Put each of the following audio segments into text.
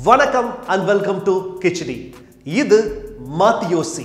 வணக்கம் and welcome to khichdi இது மாத்தியோசி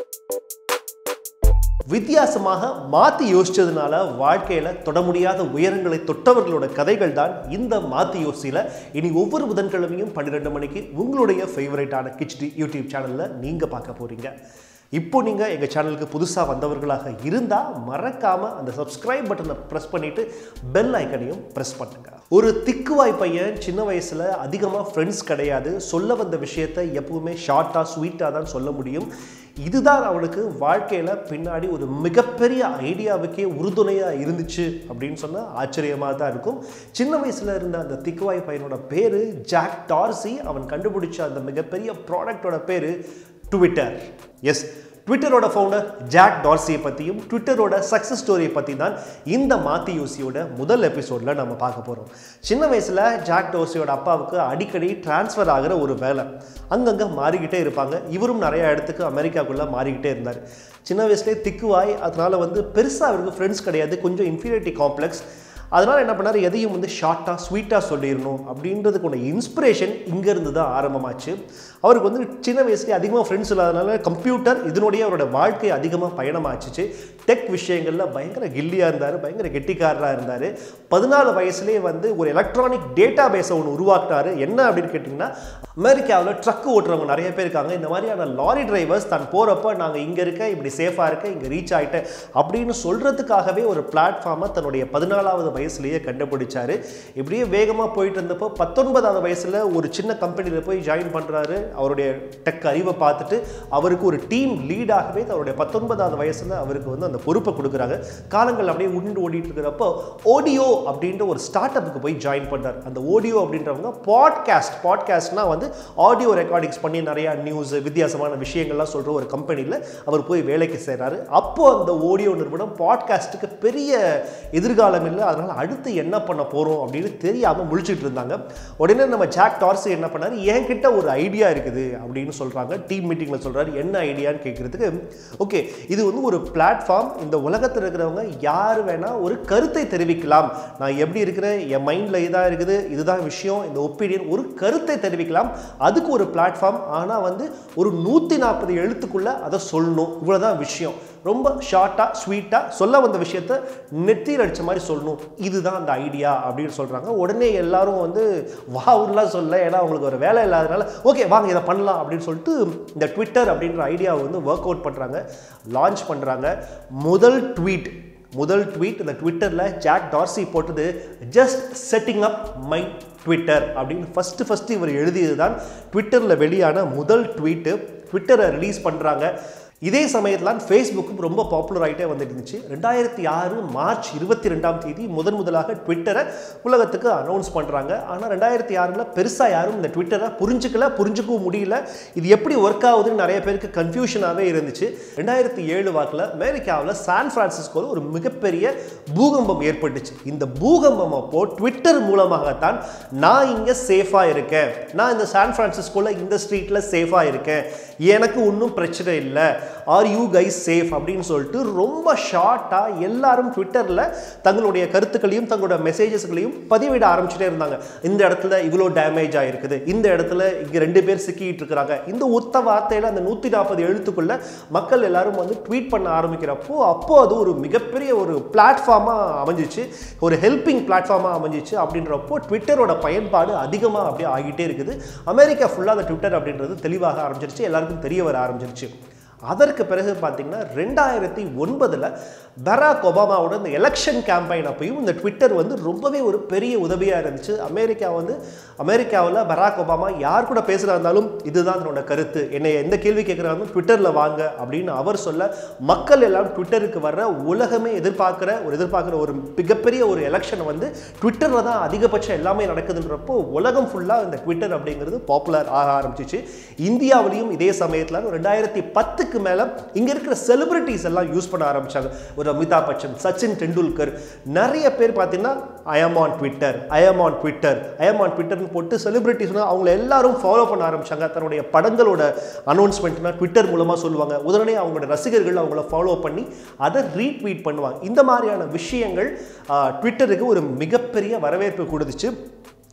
வித்தியாசமாக மாத்தி யோசிச்சதுனால வாழ்க்கையில தொட முடியாத உயரங்களை தொட்டவர்களோட கதைகள் தான் இந்த மாத்தி யோசியில இனி ஒவ்வொரு புதன்கிழமையும் பன்னிரெண்டு மணிக்கு உங்களுடைய ஃபேவரட்டான கிச்டி யூடியூப் சேனல்ல நீங்க பார்க்க போறீங்க இப்போ நீங்கள் எங்கள் சேனலுக்கு புதுசாக வந்தவர்களாக இருந்தால் மறக்காமல் அந்த சப்ஸ்கிரைப் பட்டனை ப்ரெஸ் பண்ணிவிட்டு பெல் ஐக்கனையும் ப்ரெஸ் பண்ணுங்க ஒரு திக்குவாய் பையன் சின்ன வயசில் அதிகமாக ஃப்ரெண்ட்ஸ் கிடையாது சொல்ல வந்த விஷயத்தை எப்பவுமே ஷார்ட்டாக ஸ்வீட்டாக தான் சொல்ல முடியும் இதுதான் அவனுக்கு வாழ்க்கையில் பின்னாடி ஒரு மிகப்பெரிய ஐடியாவுக்கே உறுதுணையாக இருந்துச்சு அப்படின்னு சொன்னால் ஆச்சரியமாக தான் இருக்கும் சின்ன வயசில் இருந்த அந்த திக்குவாய் பையனோட பேர் ஜாக் டார்சி அவன் கண்டுபிடிச்ச அந்த மிகப்பெரிய ப்ராடக்டோட பேர் ட்விட்டர் எஸ் ட்விட்டரோட ஃபவுண்டர் ஜாக் டார்சியை பற்றியும் ட்விட்டரோட சக்ஸஸ் ஸ்டோரியை பற்றி தான் இந்த மாத்தி யோசியோட முதல் எபிசோடில் நம்ம பார்க்க போகிறோம் சின்ன வயசில் ஜாக் டார்சியோட அப்பாவுக்கு அடிக்கடி டிரான்ஸ்ஃபர் ஆகிற ஒரு வேலை அங்கங்கே மாறிக்கிட்டே இருப்பாங்க இவரும் நிறைய இடத்துக்கு அமெரிக்காக்குள்ளே மாறிக்கிட்டே இருந்தார் சின்ன வயசுலேயே திக்குவாய் அதனால் வந்து பெருசாக அவருக்கு ஃப்ரெண்ட்ஸ் கிடையாது கொஞ்சம் இன்ஃபீரியாரிட்டி காம்ப்ளெக்ஸ் அதனால் என்ன பண்ணார் எதையும் வந்து ஷார்ட்டாக ஸ்வீட்டாக சொல்லிடணும் அப்படின்றதுக்குள்ள இன்ஸ்பிரேஷன் இங்கேருந்து தான் ஆரம்பமாச்சு அவருக்கு வந்து சின்ன வயசுலேயே அதிகமாக ஃப்ரெண்ட்ஸ் இல்லாதனால கம்ப்யூட்டர் இதனுடைய அவரோட வாழ்க்கை அதிகமாக பயணமாச்சுச்சு டெக் விஷயங்களில் பயங்கர கில்லியாக இருந்தார் பயங்கர கெட்டிக்காரராக இருந்தார் பதினாலு வயசுலேயே வந்து ஒரு எலக்ட்ரானிக் டேட்டா பேஸை ஒன்று உருவாக்கினார் என்ன அப்படின்னு கேட்டிங்கன்னா அமெரிக்காவில் ட்ரக் ஓட்டுறவங்க நிறைய பேர் இருக்காங்க இந்த மாதிரியான லாரி டிரைவர்ஸ் தான் போகிறப்ப நாங்கள் இங்கே இருக்க இப்படி சேஃபாக இருக்க இங்கே ரீச் ஆகிட்டேன் அப்படின்னு சொல்கிறதுக்காகவே ஒரு பிளாட்ஃபார்மை தன்னுடைய பதினாலாவது வயசுலேயே கண்டுபிடிச்சாரு இப்படியே வேகமாக போயிட்டு இருந்தப்போ பத்தொன்பதாவது வயசில் ஒரு சின்ன கம்பெனியில் போய் ஜாயின் பண்ணுறாரு அவருடைய டெக் அறிவை பார்த்துட்டு அவருக்கு ஒரு டீம் லீடாகவே அவருடைய பத்தொன்பதாவது வயசில் அவருக்கு வந்து அந்த பொறுப்பை கொடுக்குறாங்க காலங்கள் அப்படியே உண்டு ஓடிட்டு இருக்கிறப்போ ஓடியோ அப்படின்ற ஒரு ஸ்டார்ட் அப்புக்கு போய் ஜாயின் பண்ணார் அந்த ஓடியோ அப்படின்றவங்க பாட்காஸ்ட் பாட்காஸ்ட்னா வந்து ஆடியோ ரெக்கார்டிங்ஸ் பண்ணி நிறையா நியூஸ் வித்தியாசமான விஷயங்கள்லாம் சொல்கிற ஒரு கம்பெனியில் அவர் போய் வேலைக்கு செய்கிறாரு அப்போ அந்த ஓடியோ நிறுவனம் பாட்காஸ்ட்டுக்கு பெரிய எதிர்காலம் இல்லை அதனால் அடுத்து என்ன பண்ண போகிறோம் அப்படின்னு தெரியாமல் முழிச்சிட்டு இருந்தாங்க உடனே நம்ம ஜாக் டார்சி என்ன பண்ணார் என்கிட்ட ஒரு ஐடியா இருக்குது அப்படின்னு சொல்கிறாங்க டீம் மீட்டிங்கில் சொல்கிறாரு என்ன ஐடியான்னு கேட்குறதுக்கு ஓகே இது வந்து ஒரு பிளாட்ஃபார்ம் இந்த உலகத்தில் இருக்கிறவங்க யார் வேணால் ஒரு கருத்தை தெரிவிக்கலாம் நான் எப்படி இருக்கிறேன் என் மைண்டில் இதாக இருக்குது இதுதான் விஷயம் இந்த ஒப்பீனியன் ஒரு கருத்தை தெரிவிக்கலாம் அதுக்கு ஒரு பிளாட்ஃபார்ம் ஆனால் வந்து ஒரு நூற்றி நாற்பது எழுத்துக்குள்ளே அதை சொல்லணும் இவ்வளோதான் விஷயம் ரொம்ப ஷார்ட்டாக ஸ்வீட்டாக சொல்ல வந்த விஷயத்த நெத்தியில் அடித்த மாதிரி சொல்லணும் இதுதான் அந்த ஐடியா அப்படின்னு சொல்கிறாங்க உடனே எல்லாரும் வந்து வாவுலாம் சொல்ல ஏன்னா அவங்களுக்கு ஒரு வேலை இல்லாதனால ஓகே வாங்க இதை பண்ணலாம் அப்படின்னு சொல்லிட்டு இந்த ட்விட்டர் அப்படின்ற ஐடியாவை வந்து ஒர்க் அவுட் பண்ணுறாங்க லான்ச் பண்ணுறாங்க முதல் ட்வீட் முதல் ட்வீட் இந்த ட்விட்டரில் ஜாக் டார்சி போட்டது just setting up my Twitter அப்படின்னு ஃபஸ்ட்டு ஃபஸ்ட்டு இவர் எழுதியது தான் ட்விட்டரில் வெளியான முதல் ட்வீட்டு ட்விட்டரை ரிலீஸ் பண்ணுறாங்க இதே சமயத்தில் ஃபேஸ்புக்கும் ரொம்ப பாப்புலர் ஆகிட்டே வந்துட்டு இருந்துச்சு ரெண்டாயிரத்தி ஆறு மார்ச் இருபத்தி ரெண்டாம் தேதி முதன் முதலாக ட்விட்டரை உலகத்துக்கு அனௌன்ஸ் பண்ணுறாங்க ஆனால் ரெண்டாயிரத்தி ஆறில் பெருசாக யாரும் இந்த ட்விட்டரை புரிஞ்சுக்கல புரிஞ்சுக்கவும் முடியல இது எப்படி ஒர்க் ஆகுதுன்னு நிறைய பேருக்கு கன்ஃபியூஷனாகவே இருந்துச்சு ரெண்டாயிரத்தி ஏழு வாக்கில் அமெரிக்காவில் சான் ஃப்ரான்சிஸ்கோவில் ஒரு மிகப்பெரிய பூகம்பம் ஏற்பட்டுச்சு இந்த பூகம்பம் அப்போ ட்விட்டர் மூலமாகத்தான் நான் இங்கே சேஃபாக இருக்கேன் நான் இந்த சான் ஃப்ரான்சிஸ்கோவில் இந்த ஸ்ட்ரீட்டில் சேஃபாக இருக்கேன் எனக்கு ஒன்றும் பிரச்சனை இல்லை ஆர் யூ கைஸ் சேஃப் அப்படின்னு சொல்லிட்டு ரொம்ப ஷார்ட்டாக எல்லாரும் ட்விட்டரில் தங்களுடைய கருத்துக்களையும் தங்களோட மெசேஜஸ்களையும் பதிவிட ஆரம்பிச்சுட்டே இருந்தாங்க இந்த இடத்துல இவ்வளோ டேமேஜ் ஆகிருக்குது இந்த இடத்துல இங்கே ரெண்டு பேர் சிக்கிட்டு இருக்கிறாங்க இந்த ஒத்த வார்த்தையில் அந்த நூற்றி நாற்பது எழுத்துக்குள்ள மக்கள் எல்லாரும் வந்து ட்வீட் பண்ண ஆரம்பிக்கிறப்போ அப்போ அது ஒரு மிகப்பெரிய ஒரு பிளாட்ஃபார்மாக அமைஞ்சிச்சு ஒரு ஹெல்பிங் பிளாட்ஃபார்மாக அமைஞ்சிச்சு அப்படின்றப்போ ட்விட்டரோட பயன்பாடு அதிகமாக அப்படியே ஆகிட்டே இருக்குது அமெரிக்கா ஃபுல்லாக அந்த ட்விட்டர் அப்படின்றது தெளிவாக ஆரம்பிச்சிருச்சு எல்லாருக்கும் தெரிய வர ஆரம்பிச்சிருச்சு அதற்கு பிறகு பார்த்தீங்கன்னா ரெண்டாயிரத்தி ஒன்பதில் பராக் ஒபாமாவோட இந்த எலெக்ஷன் கேம்பெயின் அப்பையும் இந்த ட்விட்டர் வந்து ரொம்பவே ஒரு பெரிய உதவியாக இருந்துச்சு அமெரிக்கா வந்து அமெரிக்காவில் பராக் ஒபாமா யார் கூட பேசுகிறா இருந்தாலும் இதுதான் என்னோட கருத்து என்னை எந்த கேள்வி கேட்குறாலும் ட்விட்டரில் வாங்க அப்படின்னு அவர் சொல்ல மக்கள் எல்லாம் ட்விட்டருக்கு வர்ற உலகமே எதிர்பார்க்குற ஒரு எதிர்பார்க்குற ஒரு மிகப்பெரிய ஒரு எலெக்ஷனை வந்து ட்விட்டரில் தான் அதிகபட்சம் எல்லாமே நடக்குதுன்றப்போ உலகம் ஃபுல்லாக இந்த ட்விட்டர் அப்படிங்கிறது பாப்புலர் ஆக ஆரம்பிச்சிச்சு இந்தியாவிலையும் இதே சமயத்தில் ரெண்டாயிரத்தி பத்துக்கு மேலே இங்கே இருக்கிற செலிபிரிட்டிஸ் எல்லாம் யூஸ் பண்ண ஆரம்பித்தாங்க ஒரு அமிதாப் பச்சன் சச்சின் டெண்டுல்கர் நிறைய பேர் பார்த்தீங்கன்னா I'm on Twitter I'm on Twitter I'm on ட்விட்டர்னு போட்டு செலிபிரிட்டிஸ் அவங்கள எல்லாரும் ஃபாலோ பண்ண ஆரம்பிச்சாங்க தன்னுடைய படங்களோட அனௌன்ஸ்மெண்ட்னா ட்விட்டர் மூலமாக சொல்லுவாங்க உடனே அவங்களோட ரசிகர்கள் அவங்கள ஃபாலோ பண்ணி அதை ரீட்வீட் பண்ணுவாங்க இந்த மாதிரியான விஷயங்கள் ட்விட்டருக்கு ஒரு மிகப்பெரிய வரவேற்பு கொடுத்துச்சு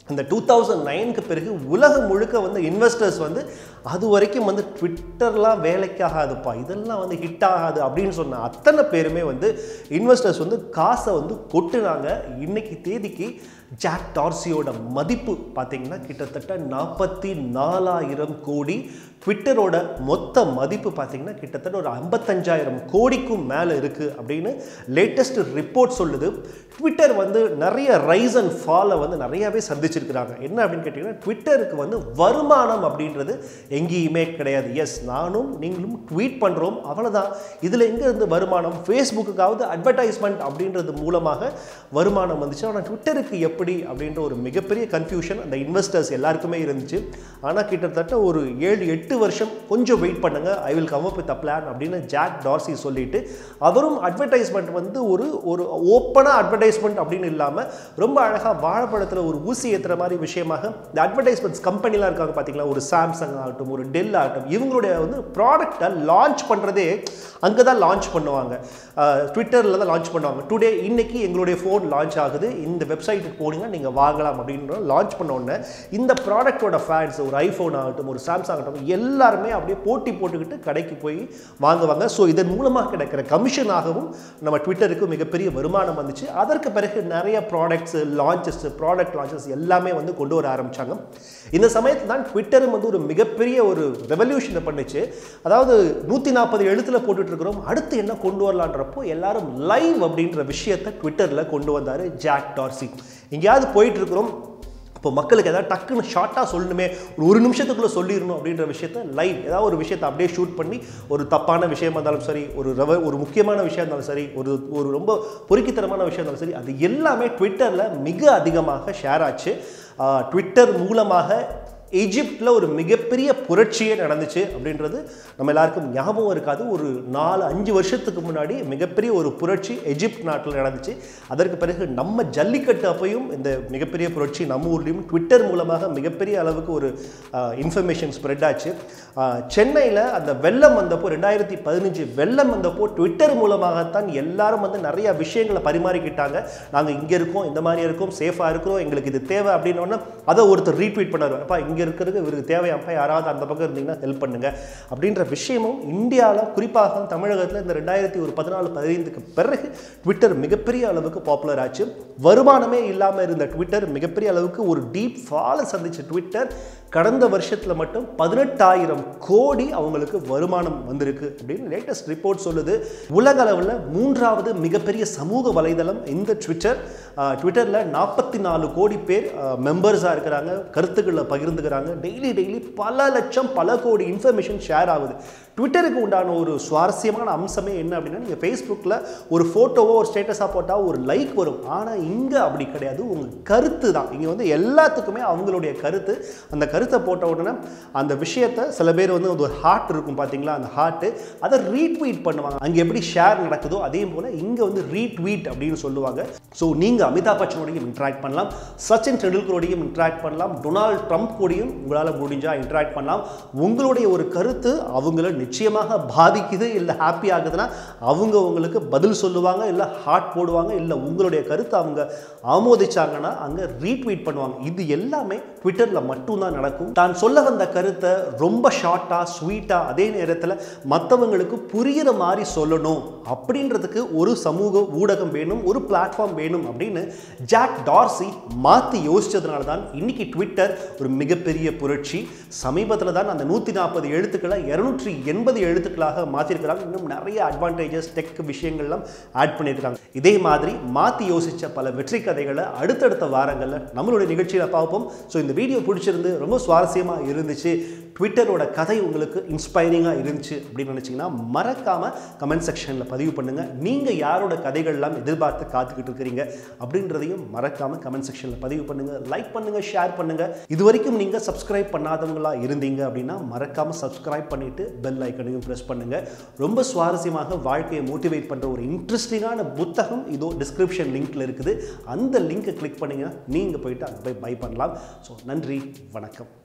இந்த டூ தௌசண்ட் நைனுக்கு பிறகு உலகம் முழுக்க வந்து இன்வெஸ்டர்ஸ் வந்து அது வரைக்கும் வந்து ட்விட்டர்லாம் வேலைக்காகாதுப்பா இதெல்லாம் வந்து ஹிட் ஆகாது அப்படின்னு சொன்ன அத்தனை பேருமே வந்து இன்வெஸ்டர்ஸ் வந்து காசை வந்து கொட்டுனாங்க இன்னைக்கு தேதிக்கு ஜாக் டார்சியோட மதிப்பு பார்த்தீங்கன்னா கிட்டத்தட்ட நாற்பத்தி நாலாயிரம் கோடி ட்விட்டரோட மொத்த மதிப்பு பார்த்தீங்கன்னா கிட்டத்தட்ட ஒரு ஐம்பத்தஞ்சாயிரம் கோடிக்கும் மேலே இருக்குது அப்படின்னு லேட்டஸ்ட் ரிப்போர்ட் சொல்லுது ட்விட்டர் வந்து நிறைய ரைஸ் அண்ட் ஃபாலை வந்து நிறையாவே சந்திச்சிருக்கிறாங்க என்ன அப்படின்னு கேட்டிங்கன்னா ட்விட்டருக்கு வந்து வருமானம் அப்படின்றது எங்கேயுமே கிடையாது எஸ் நானும் நீங்களும் ட்வீட் பண்ணுறோம் அவ்வளோதான் இதில் எங்கே இருந்து வருமானம் ஃபேஸ்புக்குக்காவது அட்வர்டைஸ்மெண்ட் அப்படின்றது மூலமாக வருமானம் வந்துச்சு ஆனால் ட்விட்டருக்கு எப்படி அப்படின்ற ஒரு மிகப்பெரிய கன்ஃபியூஷன் அந்த இன்வெஸ்டர்ஸ் எல்லாருக்குமே இருந்துச்சு ஆனால் கிட்டத்தட்ட ஒரு ஏழு எட்டு வருஷம் கொஞ்சம் வெயிட் பண்ணுங்க I will come up with a plan அப்படின்னு ஜாக் டார்சி சொல்லிட்டு அவரும் அட்வர்டைஸ்மெண்ட் வந்து ஒரு ஒரு ஓப்பனாக அட்வர்டைஸ்மெண்ட் அப்படின்னு இல்லாமல் ரொம்ப அழகாக வாழைப்பழத்தில் ஒரு ஊசி ஏற்றுற மாதிரி விஷயமாக இந்த அட்வர்டைஸ்மெண்ட்ஸ் கம்பெனிலாம் இருக்காங்க பார்த்தீங்களா ஒரு சாம்சங் ஆகட்டும் ஒரு டெல் ஆகட்டும் இவங்களுடைய வந்து ப்ராடக்டை லான்ச் பண்ணுறதே அங்கே தான் லான்ச் பண்ணுவாங்க ட்விட்டரில் தான் லான்ச் பண்ணுவாங்க டுடே இன்னைக்கு எங்களுடைய ஃபோன் லான்ச் ஆகுது இந்த வெப்சைட்டுக்கு போனீங்கன்னா நீங்கள் வாங்கலாம் அப்படின்ற லான்ச் பண்ண உடனே இந்த ப்ராடக்ட்டோட ஃபேன்ஸ் ஒரு ஐஃபோன் ஆகட்டும் ஒரு சாம்சங் ஆகட்டும் எல்லாருமே அப்படியே போட்டி போட்டுக்கிட்டு கடைக்கு போய் வாங்குவாங்க ஸோ இதன் மூலமாக கிடைக்கிற கமிஷனாகவும் நம்ம ட்விட்டருக்கு மிகப்பெரிய வருமானம் வந்துச்சு அதற்கு பிறகு நிறைய ப்ராடக்ட்ஸ் லான்ச்சஸ் ப்ராடக்ட் லான்ச்சஸ் எல்லாமே வந்து கொண்டு வர ஆரம்பிச்சாங்க இந்த சமயத்தில் தான் ட்விட்டரும் வந்து ஒரு மிகப்பெரிய ஒரு ரெவல்யூஷனை பண்ணுச்சு அதாவது நூற்றி நாற்பது எழுத்தில் போட்டுட்டு இருக்கிறோம் அடுத்து என்ன கொண்டு வரலான்றப்போ எல்லாரும் லைவ் அப்படின்ற விஷயத்தை ட்விட்டரில் கொண்டு வந்தார் ஜாக் டார்சி எங்கேயாவது போயிட்டு இருக்கிறோம் இப்போ மக்களுக்கு ஏதாவது டக்குன்னு ஷார்ட்டாக சொல்லணுமே ஒரு ஒரு நிமிஷத்துக்குள்ளே சொல்லிடணும் அப்படின்ற விஷயத்த லைவ் ஏதாவது ஒரு விஷயத்தை அப்படியே ஷூட் பண்ணி ஒரு தப்பான விஷயமா இருந்தாலும் சரி ஒரு ரவ ஒரு முக்கியமான விஷயம் இருந்தாலும் சரி ஒரு ஒரு ரொம்ப பொறுக்கித்தனமான விஷயம் இருந்தாலும் சரி அது எல்லாமே ட்விட்டரில் மிக அதிகமாக ஷேர் ஆச்சு ஆஹ் ட்விட்டர் மூலமாக எஜிப்டில் ஒரு மிகப்பெரிய புரட்சியே நடந்துச்சு அப்படின்றது நம்ம எல்லாருக்கும் ஞாபகம் இருக்காது ஒரு நாலு அஞ்சு வருஷத்துக்கு முன்னாடி மிகப்பெரிய ஒரு புரட்சி எஜிப்ட் நாட்டில் நடந்துச்சு அதற்கு பிறகு நம்ம ஜல்லிக்கட்டு அப்பையும் இந்த மிகப்பெரிய புரட்சி நம்ம ஊர்லேயும் ட்விட்டர் மூலமாக மிகப்பெரிய அளவுக்கு ஒரு இன்ஃபர்மேஷன் ஸ்ப்ரெட் ஆச்சு சென்னையில் அந்த வெள்ளம் வந்தப்போ ரெண்டாயிரத்தி பதினஞ்சு வெள்ளம் வந்தப்போ ட்விட்டர் மூலமாகத்தான் எல்லாரும் வந்து நிறைய விஷயங்களை பரிமாறிக்கிட்டாங்க நாங்கள் இங்கே இருக்கோம் இந்த மாதிரி இருக்கோம் சேஃபாக இருக்கிறோம் எங்களுக்கு இது தேவை அப்படின்னோடனே அதை ஒருத்தர் ரீட்வீட் பண்ணார் அப்பா இங்கே இருக்கிறது இவருக்கு தேவையாப்பா யாராவது அந்த பக்கம் இருந்தீங்கன்னா ஹெல்ப் பண்ணுங்க அப்படின்ற விஷயமும் இந்தியாவில் குறிப்பாக தமிழகத்தில் இந்த ரெண்டாயிரத்தி ஒரு பதினாலு பதினைந்துக்கு பிறகு ட்விட்டர் மிகப்பெரிய அளவுக்கு பாப்புலர் ஆச்சு வருமானமே இல்லாமல் இருந்த ட்விட்டர் மிகப்பெரிய அளவுக்கு ஒரு டீப் ஃபாலை சந்திச்ச ட்விட்டர் கடந்த வருஷத்தில் மட்டும் பதினெட்டாயிரம் கோடி அவங்களுக்கு வருமானம் வந்திருக்கு அப்படின்னு லேட்டஸ்ட் ரிப்போர்ட் சொல்லுது உலக அளவில் மூன்றாவது மிகப்பெரிய சமூக வலைதளம் இந்த ட்விட்டர் ட்விட்டரில் நாற்பத்தி நாலு கோடி பேர் மெம்பர்ஸாக இருக்கிறாங்க கருத்துக்களை பகிர்ந்துக்கிறாங்க டெய்லி டெய்லி பல லட்சம் பல கோடி இன்ஃபர்மேஷன் ஷேர் ஆகுது ட்விட்டருக்கு உண்டான ஒரு சுவாரஸ்யமான அம்சமே என்ன அப்படின்னா நீங்கள் ஃபேஸ்புக்கில் ஒரு ஃபோட்டோவோ ஒரு ஸ்டேட்டஸாக போட்டால் ஒரு லைக் வரும் ஆனால் இங்கே அப்படி கிடையாது உங்கள் கருத்து தான் இங்கே வந்து எல்லாத்துக்குமே அவங்களுடைய கருத்து அந்த கருத்தை போட்ட உடனே அந்த விஷயத்தை சில பேர் வந்து ஒரு ஹார்ட் இருக்கும் பார்த்தீங்களா அந்த ஹார்ட்டு அதை ரீட்வீட் பண்ணுவாங்க அங்கே எப்படி ஷேர் நடக்குதோ அதே போல் இங்கே வந்து ரீட்வீட் அப்படின்னு சொல்லுவாங்க ஸோ நீங்கள் அமிதாப் பச்சனோடையும் இன்ட்ராக்ட் பண்ணலாம் சச்சின் டெண்டுல்கரோடையும் இன்ட்ராக்ட் பண்ணலாம் டொனால்ட் ட்ரம்ப் கூடயும் உங்களால் முடிஞ்சால் இன்ட்ராக்ட் பண்ணலாம் உங்களுடைய ஒரு கருத்து அவங்கள நிச்சயமாக பாதிக்குது இல்லை ஹாப்பி ஆகுதுன்னா அவங்க உங்களுக்கு பதில் சொல்லுவாங்க இல்லை ஹார்ட் போடுவாங்க இல்லை உங்களுடைய கருத்தை அவங்க ஆமோதிச்சாங்கன்னா அங்கே ரீட்வீட் பண்ணுவாங்க இது எல்லாமே ட்விட்டரில் மட்டும்தான் நடக்கும் தான் சொல்ல வந்த கருத்தை ரொம்ப ஷார்ட்டாக ஸ்வீட்டாக அதே நேரத்தில் மற்றவங்களுக்கு புரிகிற மாதிரி சொல்லணும் அப்படின்றதுக்கு ஒரு சமூக ஊடகம் வேணும் ஒரு பிளாட்ஃபார்ம் வேணும் அப்படின்னு ஜாக் டார்சி மாற்றி யோசிச்சதுனால தான் இன்னைக்கு ட்விட்டர் ஒரு மிகப்பெரிய புரட்சி சமீபத்தில் தான் அந்த நூற்றி நாற்பது எழுத்துக்களை இரநூற்றி எண்பது எழுத்துக்களாக மாற்றிருக்கிறாங்க இன்னும் நிறைய அட்வான்டேஜஸ் டெக் விஷயங்கள்லாம் ஆட் பண்ணியிருக்காங்க இதே மாதிரி மாற்றி யோசித்த பல வெற்றி கதைகளை அடுத்தடுத்த வாரங்களில் நம்மளுடைய நிகழ்ச்சியில் பார்ப்போம் ஸோ இந்த வீடியோ பிடிச்சிருந்து ரொம்ப சுவாரஸ்யமாக இருந்துச்சு ட்விட்டரோட கதை உங்களுக்கு இன்ஸ்பைரிங்காக இருந்துச்சு அப்படின்னு நினச்சிங்கன்னா மறக்காமல் கமெண்ட் செக்ஷனில் பதிவு பண்ணுங்கள் நீங்கள் யாரோட கதைகள்லாம் எதிர்பார்த்து காத்துக்கிட்டு இருக்கிறீங்க அப்படின்றதையும் மறக்காமல் கமெண்ட் செக்ஷனில் பதிவு பண்ணுங்கள் லைக் பண்ணுங்கள் ஷேர் பண்ணுங்கள் இது வரைக்கும் நீங்கள் சப்ஸ்கிரைப் பண்ணாதவங்களா இருந்தீங்க அப்படின்னா மறக்காமல் சப்ஸ்கிரைப் பண்ணிவிட்டு பெல் ஐக்கனையும் ப்ரெஸ் பண்ணுங்கள் ரொம்ப சுவாரஸ்யமாக வாழ்க்கையை மோட்டிவேட் பண்ணுற ஒரு இன்ட்ரெஸ்டிங்கான புத்தகம் இதோ டிஸ்கிரிப்ஷன் லிங்க்ல இருக்குது அந்த லிங்கை கிளிக் பண்ணிங்கன்னா நீங்கள் போயிட்டு அங்கே போய் பை பண்ணலாம் ஸோ நன்றி வணக்கம்